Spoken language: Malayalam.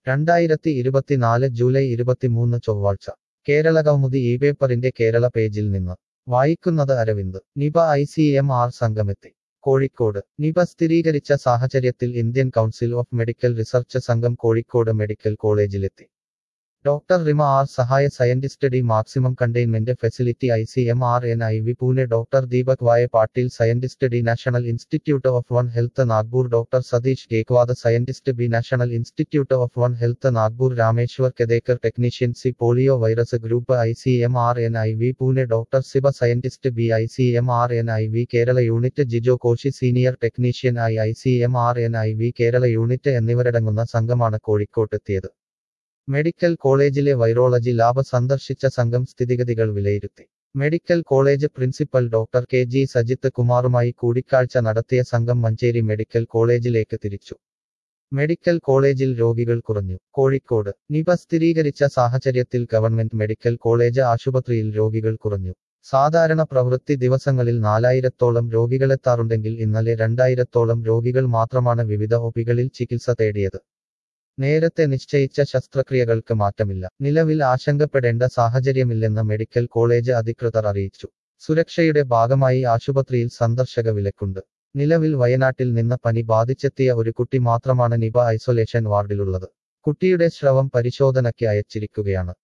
രണ്ടായിരത്തി ഇരുപത്തിനാല് ജൂലൈ ഇരുപത്തിമൂന്ന് ചൊവ്വാഴ്ച കേരള കൗമുദി ഈ പേപ്പറിന്റെ കേരള പേജിൽ നിന്ന് വായിക്കുന്നത് Aravind Nipah I C M R സംഘമെത്തി കോഴിക്കോട് നിപ സ്ഥിരീകരിച്ച സാഹചര്യത്തിൽ Indian council of medical research സംഘം കോഴിക്കോട് മെഡിക്കൽ കോളേജിലെത്തി ഡോക്ടർ റിമ ആർ സഹായ scientist D maximum containment facility I C M R N I V Pune doctor Deepak Y Patil scientist D national institute of one health Nagpur doctor Satish Gaikwad scientist B national institute of one health Nagpur Rameshwar Kedekar technician C polio virus group I C M R N I V Pune doctor Siba scientist B I C M R N I V Kerala unit Jijo Koshy senior technician I I C M R N I V Kerala unit എന്നിവരടങ്ങുന്ന സംഘമാണ് കോഴിക്കോട്ടെത്തിയത് മെഡിക്കൽ കോളേജിലെ വൈറോളജി ലാബ് സന്ദർശിച്ച സംഘം സ്ഥിതിഗതികൾ വിലയിരുത്തി medical college principal doctor K G Sajith കുമാറുമായി കൂടിക്കാഴ്ച നടത്തിയ സംഘം മഞ്ചേരി മെഡിക്കൽ കോളേജിലേക്ക് തിരിച്ചു മെഡിക്കൽ കോളേജിൽ രോഗികൾ കുറഞ്ഞു കോഴിക്കോട് നിപ സ്ഥിരീകരിച്ച സാഹചര്യത്തിൽ ഗവൺമെന്റ് മെഡിക്കൽ കോളേജ് ആശുപത്രിയിൽ രോഗികൾ കുറഞ്ഞു സാധാരണ പ്രവൃത്തി ദിവസങ്ങളിൽ നാലായിരത്തോളം രോഗികളെത്താറുണ്ടെങ്കിൽ ഇന്നലെ രണ്ടായിരത്തോളം രോഗികൾ മാത്രമാണ് വിവിധ ഒപികളിൽ ചികിത്സ തേടിയത് നേരത്തെ നിശ്ചയിച്ച ശസ്ത്രക്രിയകൾക്ക് മാറ്റമില്ല നിലവിൽ ആശങ്കപ്പെടേണ്ട സാഹചര്യമില്ലെന്ന് മെഡിക്കൽ കോളേജ് അധികൃതർ അറിയിച്ചു സുരക്ഷയുടെ ഭാഗമായി ആശുപത്രിയിൽ സന്ദർശക വിലക്കുണ്ട് നിലവിൽ വയനാട്ടിൽ നിന്ന് പനി ബാധിച്ചെത്തിയ ഒരു കുട്ടി മാത്രമാണ് നിപ ഐസൊലേഷൻ വാർഡിലുള്ളത് കുട്ടിയുടെ സ്രവം പരിശോധനയ്ക്ക് അയച്ചിരിക്കുകയാണ്